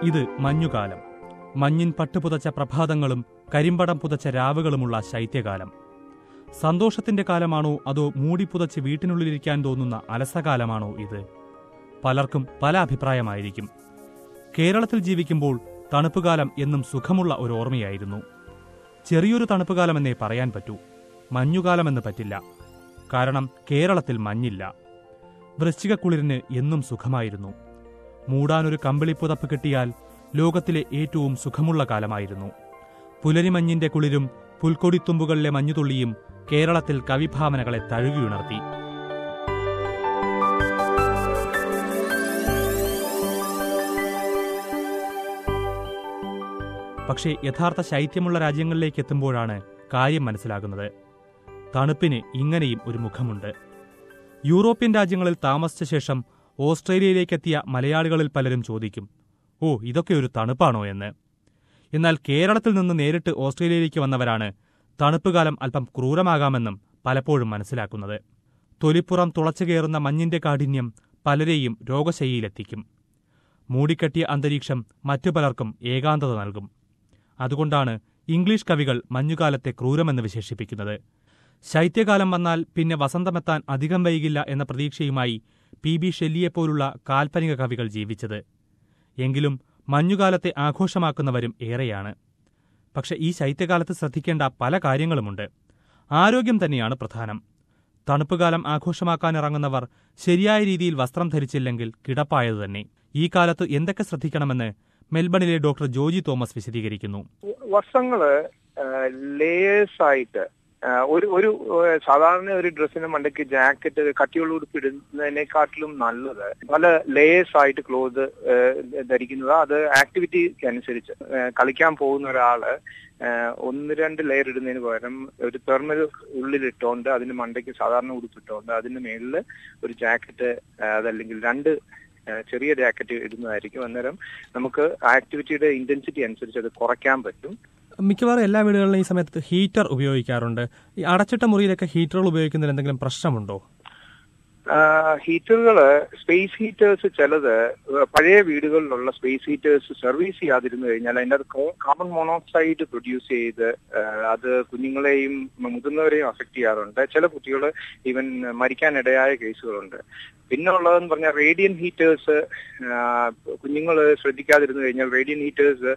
ഇത് മഞ്ഞുകാലം മഞ്ഞിൻ പട്ടുപുതച്ച പ്രഭാതങ്ങളും കരിമ്പടം പുതച്ച രാവുകളുമുള്ള ശൈത്യകാലം സന്തോഷത്തിന്റെ കാലമാണോ അതോ മൂടിപ്പുതച്ച് വീട്ടിനുള്ളിലിരിക്കാൻ തോന്നുന്ന അലസകാലമാണോ ഇത് പലർക്കും പല അഭിപ്രായമായിരിക്കും കേരളത്തിൽ ജീവിക്കുമ്പോൾ തണുപ്പുകാലം എന്നും സുഖമുള്ള ഒരു ഓർമ്മയായിരുന്നു ചെറിയൊരു തണുപ്പുകാലമെന്നേ പറയാൻ പറ്റൂ മഞ്ഞുകാലമെന്ന് പറ്റില്ല കാരണം കേരളത്തിൽ മഞ്ഞില്ല വൃശ്ചികക്കുളിരിന് എന്നും സുഖമായിരുന്നു മൂടാനൊരു കമ്പിളിപ്പുതപ്പ് കിട്ടിയാൽ ലോകത്തിലെ ഏറ്റവും സുഖമുള്ള കാലമായിരുന്നു പുലരിമഞ്ഞിന്റെ കുളിരും പുൽക്കൊടിത്തുമ്പുകളിലെ മഞ്ഞുതുള്ളിയും കേരളത്തിൽ കവിഭാവനകളെ തഴുകിയുണർത്തി പക്ഷേ യഥാർത്ഥ ശൈത്യമുള്ള രാജ്യങ്ങളിലേക്ക് എത്തുമ്പോഴാണ് കാര്യം മനസ്സിലാകുന്നത് തണുപ്പിന് ഇങ്ങനെയും ഒരു മുഖമുണ്ട് യൂറോപ്യൻ രാജ്യങ്ങളിൽ താമസിച്ച ശേഷം ഓസ്ട്രേലിയയിലേക്കെത്തിയ മലയാളികളിൽ പലരും ചോദിക്കും ഓ ഇതൊക്കെ ഒരു തണുപ്പാണോ എന്ന് എന്നാൽ കേരളത്തിൽ നിന്ന് നേരിട്ട് ഓസ്ട്രേലിയയിലേക്ക് വന്നവരാണ് തണുപ്പുകാലം അല്പം ക്രൂരമാകാമെന്നും പലപ്പോഴും മനസ്സിലാക്കുന്നത് തൊലിപ്പുറം തുളച്ചു കയറുന്ന മഞ്ഞിന്റെ കാഠിന്യം പലരെയും രോഗശയ്യയിലെത്തിക്കും മൂടിക്കെട്ടിയ അന്തരീക്ഷം മറ്റു പലർക്കും ഏകാന്തത നൽകും അതുകൊണ്ടാണ് ഇംഗ്ലീഷ് കവികൾ മഞ്ഞുകാലത്തെ ക്രൂരമെന്ന് വിശേഷിപ്പിക്കുന്നത് ശൈത്യകാലം വന്നാൽ പിന്നെ വസന്തമെത്താൻ അധികം വൈകില്ല എന്ന പ്രതീക്ഷയുമായി പി ബി ഷെല്ലിയെപ്പോലുള്ള കാൽപ്പനിക കവികൾ ജീവിച്ചത് എങ്കിലും മഞ്ഞുകാലത്തെ ആഘോഷമാക്കുന്നവരും ഏറെയാണ് പക്ഷെ ഈ ശൈത്യകാലത്ത് ശ്രദ്ധിക്കേണ്ട പല കാര്യങ്ങളുമുണ്ട് ആരോഗ്യം തന്നെയാണ് പ്രധാനം തണുപ്പുകാലം ആഘോഷമാക്കാനിറങ്ങുന്നവർ ശരിയായ രീതിയിൽ വസ്ത്രം ധരിച്ചില്ലെങ്കിൽ കിടപ്പായത് തന്നെ ഈ കാലത്ത് എന്തൊക്കെ ശ്രദ്ധിക്കണമെന്ന് മെൽബണിലെ ഡോക്ടർ ജോജി തോമസ് വിശദീകരിക്കുന്നു വസ്ത്രങ്ങള് ലേയേഴ്സ് ആയിട്ട് ആ, ഒരു ഒരു ഏ, സാധാരണ ഒരു ഡ്രസ്സിന് മണ്ടയ്ക്ക് ജാക്കറ്റ് കട്ടിയുള്ള ഉടുപ്പ് ഇടുന്നതിനെക്കാട്ടിലും നല്ലത് പല ലേയേഴ്സ് ആയിട്ട് ക്ലോത്ത് ധരിക്കുന്നത് അത് ആക്ടിവിറ്റിക്ക് അനുസരിച്ച് ഏ, കളിക്കാൻ പോകുന്ന ഒരാള് ഏ, ഒന്ന് രണ്ട് ലെയർ ഇടുന്നതിന് പകരം ഒരു തെർമൽ ഉള്ളിലിട്ടോണ്ട് അതിന് മണ്ടയ്ക്ക് സാധാരണ ഉടുപ്പിട്ടോണ്ട് അതിന് മേളിൽ ഒരു ജാക്കറ്റ് അതല്ലെങ്കിൽ രണ്ട് ഏ, ചെറിയ ജാക്കറ്റ് ഇടുന്നതായിരിക്കും അന്നേരം നമുക്ക് ആക്ടിവിറ്റിയുടെ ഇന്റൻസിറ്റി അനുസരിച്ച് അത് കുറയ്ക്കാൻ പറ്റും മിക്കവാറും എല്ലാ വീടുകളിലും ഈ സമയത്ത് ഹീറ്റർ ഉപയോഗിക്കാറുണ്ട് ഈ അടച്ചിട്ട മുറിയിലൊക്കെ ഹീറ്ററുകൾ ഉപയോഗിക്കുന്നതിൽ എന്തെങ്കിലും പ്രശ്നമുണ്ടോ ഹീറ്ററുകള് സ്പേസ് ഹീറ്റേഴ്സ് ചിലത് പഴയ വീടുകളിലുള്ള സ്പേസ് ഹീറ്റേഴ്സ് സർവീസ് ചെയ്യാതിരുന്നു കഴിഞ്ഞാൽ അതിൻ്റെ അത് കാർബൺ മോണോക്സൈഡ് പ്രൊഡ്യൂസ് ചെയ്ത് ആ, അത് കുഞ്ഞുങ്ങളെയും മുതിർന്നവരെയും അഫക്ട് ചെയ്യാറുണ്ട് ചില കുട്ടികൾ ഈവൻ മരിക്കാനിടയായ കേസുകളുണ്ട് പിന്നെ ഉള്ളതെന്ന് പറഞ്ഞാൽ റേഡിയൻ ഹീറ്റേഴ്സ് കുഞ്ഞുങ്ങൾ ശ്രദ്ധിക്കാതിരുന്നു കഴിഞ്ഞാൽ റേഡിയൻ ഹീറ്റേഴ്സ്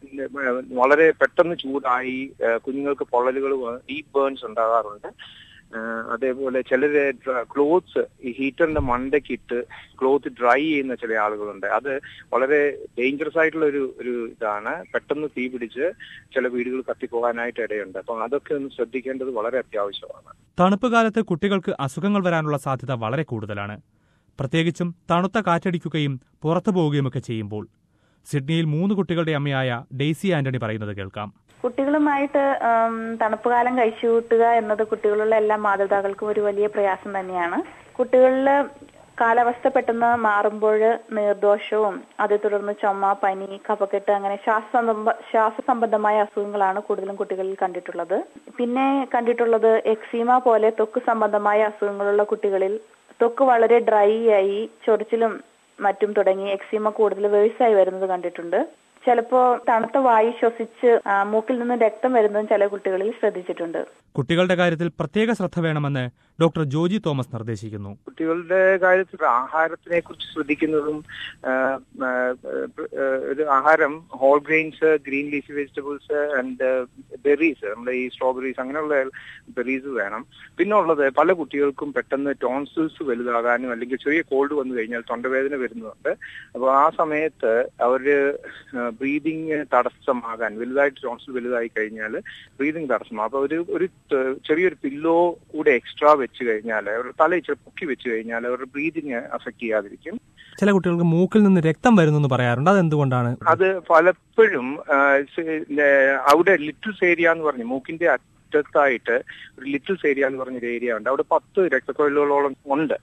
വളരെ പെട്ടെന്ന് ചൂടായി ആ, കുഞ്ഞുങ്ങൾക്ക് പൊള്ളലുകൾ ഡീപ് ബേൺസ് ഉണ്ടാകാറുണ്ട് ആ, അതേപോലെ ചിലര് ക്ലോത്ത്സ് ഈ ഹീറ്ററിന്റെ മണ്ടയ്ക്ക് ഇട്ട് ക്ലോത്ത് ഡ്രൈ ചെയ്യുന്ന ചില ആളുകളുണ്ട് അത് വളരെ ഡേഞ്ചറസ് ആയിട്ടുള്ള ഒരു ഒരു ഇതാണ് പെട്ടെന്ന് തീ പിടിച്ച് ചില വീടുകൾ കത്തിപ്പോകാനായിട്ട് ഇടയുണ്ട് അപ്പം അതൊക്കെ ഒന്ന് ശ്രദ്ധിക്കേണ്ടത് വളരെ അത്യാവശ്യമാണ് തണുപ്പ് കാലത്ത് കുട്ടികൾക്ക് അസുഖങ്ങൾ വരാനുള്ള സാധ്യത വളരെ കൂടുതലാണ് പ്രത്യേകിച്ചും തണുത്ത കാറ്റടിക്കുകയും പുറത്തു പോവുകയുമൊക്കെ ചെയ്യുമ്പോൾ സിഡ്നിയിൽ മൂന്ന് കുട്ടികളുടെ അമ്മയായ ഡെയ്സി ആന്റണി പറയുന്നത് കേൾക്കാം കുട്ടികളുമായിട്ട് ഉം, തണുപ്പ് കാലം കഴിച്ചു കൂട്ടുക എന്നത് കുട്ടികളുള്ള എല്ലാ മാതാപിതാക്കൾക്കും ഒരു വലിയ പ്രയാസം തന്നെയാണ് കുട്ടികളിൽ കാലാവസ്ഥ പെട്ടെന്ന് മാറുമ്പോൾ നീർദോഷവും അതേ തുടർന്ന് ചുമ പനി കഫക്കെട്ട് അങ്ങനെ ശ്വാസസംബ ശ്വാസസംബന്ധമായ അസുഖങ്ങളാണ് കൂടുതലും കുട്ടികളിൽ കണ്ടിട്ടുള്ളത് പിന്നെ കണ്ടിട്ടുള്ളത് എക്സീമ പോലെ ത്വക്ക് സംബന്ധമായ അസുഖങ്ങളുള്ള കുട്ടികളിൽ ത്വക്ക് വളരെ ഡ്രൈ ആയി ചൊറിച്ചിലും മറ്റും തുടങ്ങി എക്സീമ കൂടുതൽ വേഴ്സായി വരുന്നത് കണ്ടിട്ടുണ്ട് ചിലപ്പോ തണുത്ത വായു ശ്വസിച്ച് ആ, മൂക്കിൽ നിന്ന് രക്തം വരുന്നതും ചില കുട്ടികളിൽ ശ്രദ്ധിച്ചിട്ടുണ്ട് കുട്ടികളുടെ കാര്യത്തിൽ പ്രത്യേക ശ്രദ്ധ വേണമെന്ന് ഡോക്ടർ ജോജി തോമസ് നിർദ്ദേശിക്കുന്നു കുട്ടികളുടെ കാര്യത്തിൽ ആഹാരത്തിനെ കുറിച്ച് ശ്രദ്ധിക്കുന്നതും ആ, ആ, ആ, ഒരു ആഹാരം whole grains green leafy vegetables and berries നമ്മുടെ ഈ സ്ട്രോബെറീസ് അങ്ങനെയുള്ള ബെറീസ് വേണം പിന്നെ ഉള്ളത് പല കുട്ടികൾക്കും പെട്ടെന്ന് ടോൺസിൽസ് വലുതാകാനും അല്ലെങ്കിൽ ചെറിയ കോൾഡ് വന്നു കഴിഞ്ഞാൽ തൊണ്ടവേദന വരുന്നുണ്ട് അപ്പോൾ ആ സമയത്ത് അവര് ബ്രീതിങ് തടസ്സമാകാൻ വലുതായിട്ട് ടോൺസിൽ വലുതായി കഴിഞ്ഞാൽ ബ്രീതിങ് തടസ്സമാകും അപ്പൊ ഒരു ഒരു ത- ചെറിയൊരു പില്ലോ കൂടെ എക്സ്ട്രാ വെച്ച് കഴിഞ്ഞാൽ അവരുടെ തല ഇച്ചിരി പൊക്കി വെച്ച് കഴിഞ്ഞാൽ അവരുടെ ബ്രീതിങ് അഫക്ട് ചെയ്യാതിരിക്കും ചില കുട്ടികൾക്ക് മൂക്കിൽ നിന്ന് രക്തം വരുന്നു എന്ന് പറയാറുണ്ട് അതെന്തുകൊണ്ടാണ് അത് പലപ്പോഴും ആ, സ- ഏ, അവിടെ ലിറ്റിൽസ് ഏരിയ എന്ന് പറഞ്ഞു മൂക്കിന്റെ അറ്റത്തായിട്ട് ഒരു ലിറ്റിൽസ് ഏരിയ എന്ന് പറഞ്ഞൊരു ഏരിയ ഉണ്ട് അവിടെ പത്ത് രക്തക്കൊഴലുകളോളം ഉണ്ട്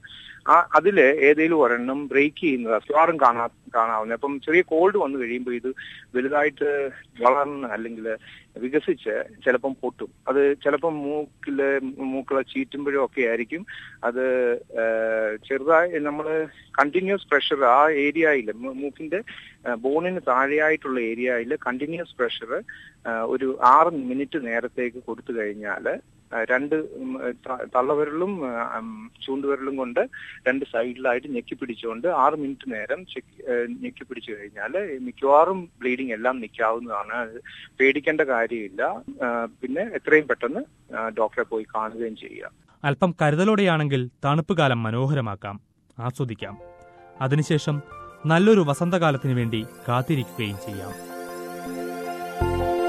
ആ അതില് ഏതെങ്കിലും ഒരെണ്ണം ബ്രേക്ക് ചെയ്യുന്നത് മിക്കവാറും കാണാ കാണാവുന്നത് അപ്പം ചെറിയ കോൾഡ് വന്നു കഴിയുമ്പോൾ ഇത് വലുതായിട്ട് വളർന്ന് അല്ലെങ്കിൽ വികസിച്ച് ചിലപ്പം പൊട്ടും അത് ചിലപ്പം മൂക്കില് മൂക്കുള്ള ചീറ്റുമ്പോഴും ഒക്കെ ആയിരിക്കും അത് ഏഹ്, ചെറുതായി നമ്മൾ കണ്ടിന്യൂസ് പ്രഷർ ആ ഏരിയയിൽ മൂക്കിന്റെ ബോണിന് താഴെയായിട്ടുള്ള ഏരിയയിൽ കണ്ടിന്യൂസ് പ്രഷർ ഒരു ആറ് മിനിറ്റ് നേരത്തേക്ക് കൊടുത്തു കഴിഞ്ഞാൽ രണ്ട് ഉം, ത- തള്ളവിരലും ആ, ഉം, ചൂണ്ടുവിരലും കൊണ്ട് രണ്ട് സൈഡിലായിട്ട് ഞെക്കി പിടിച്ചുകൊണ്ട് ആറ് മിനിറ്റ് നേരം ചെക്ക്- ഏഹ്, ഞെക്കി പിടിച്ചു കഴിഞ്ഞാൽ മിക്കവാറും ബ്ലീഡിംഗ് എല്ലാം നിൽക്കാവുന്നതാണ് അത് പേടിക്കേണ്ട കാര്യമില്ല ആ, പിന്നെ എത്രയും പെട്ടെന്ന് ആ, ഡോക്ടറെ പോയി കാണുകയും ചെയ്യുക അല്പം കരുതലോടെയാണെങ്കിൽ തണുപ്പ് കാലം മനോഹരമാക്കാം ആസ്വദിക്കാം അതിനുശേഷം നല്ലൊരു വസന്തകാലത്തിനു വേണ്ടി കാത്തിരിക്കുകയും ചെയ്യാം